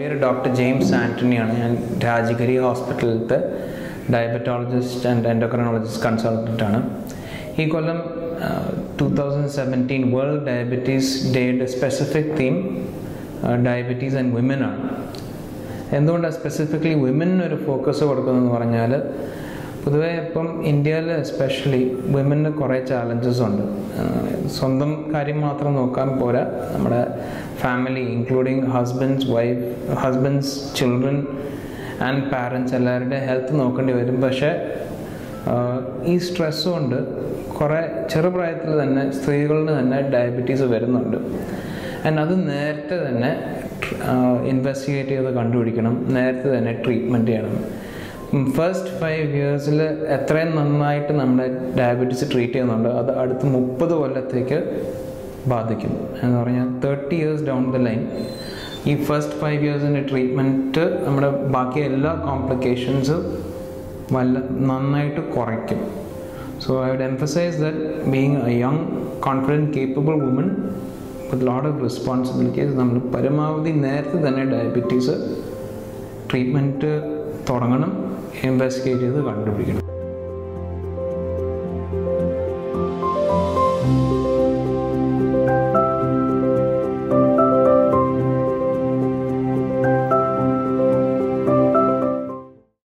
പേര് doctor James ആൻ്റണിയാണ് ഞാൻ രാജഗിരി ഹോസ്പിറ്റലിലത്തെ ഡയബറ്റോളജിസ്റ്റ് ആൻഡ് എൻഡോക്രനോളജിസ്റ്റ് കൺസൾട്ടൻ്റ് ആണ് ഈ കൊല്ലം two thousand seventeen world diabetes ഡേയുടെ specific theme diabetes and women ആണ് എന്തുകൊണ്ടാണ് സ്പെസിഫിക്കലി വിമന് ഒരു ഫോക്കസ് കൊടുക്കുന്നതെന്ന് പറഞ്ഞാൽ പൊതുവേ ഇപ്പം ഇന്ത്യയിൽ എസ്പെഷ്യലി വിമന് കുറേ ചാലഞ്ചസ് ഉണ്ട് ആഹ് സ്വന്തം കാര്യം മാത്രം നോക്കാൻ പോരാ നമ്മുടെ family including husbands wife husbands children and parents എല്ലാവരുടെ ഹെൽത്ത് നോക്കേണ്ടി വരും പക്ഷേ ആഹ് ഈ സ്ട്രെസ് കൊണ്ട് കുറേ ചെറുപ്രായത്തിൽ തന്നെ സ്ത്രീകളിന് തന്നെ ഡയബറ്റീസ് വരുന്നുണ്ട് ആൻഡ് അത് നേരത്തെ തന്നെ ഇൻവെസ്റ്റിഗേറ്റ് ചെയ്ത് കണ്ടുപിടിക്കണം നേരത്തെ തന്നെ ട്രീറ്റ്മെൻറ്റ് ചെയ്യണം ഫസ്റ്റ് ഫൈവ് ഇയേഴ്സിൽ എത്രയും നന്നായിട്ട് നമ്മുടെ ഡയബറ്റീസ് ട്രീറ്റ് ചെയ്യുന്നുണ്ട് അത് അടുത്ത മുപ്പത് കൊല്ലത്തേക്ക് ബാധിക്കും എന്ന് പറഞ്ഞാൽ thirty years down the line ഈ ഫസ്റ്റ് ഫൈവ് ഇയേഴ്സിൻ്റെ ട്രീറ്റ്മെൻറ്റ് നമ്മുടെ ബാക്കി എല്ലാ കോംപ്ലിക്കേഷൻസ് വല്ല നന്നായിട്ട് കുറയ്ക്കും so I would emphasize that being a young confident capable woman with lot of responsibilities നമ്മൾ പരമാവധി നേരത്തെ തന്നെ ഡയബറ്റീസ് ട്രീറ്റ്മെൻറ്റ് തുടങ്ങണം ഇൻവെസ്റ്റിഗേറ്റ് ചെയ്ത് കണ്ടുപിടിക്കണം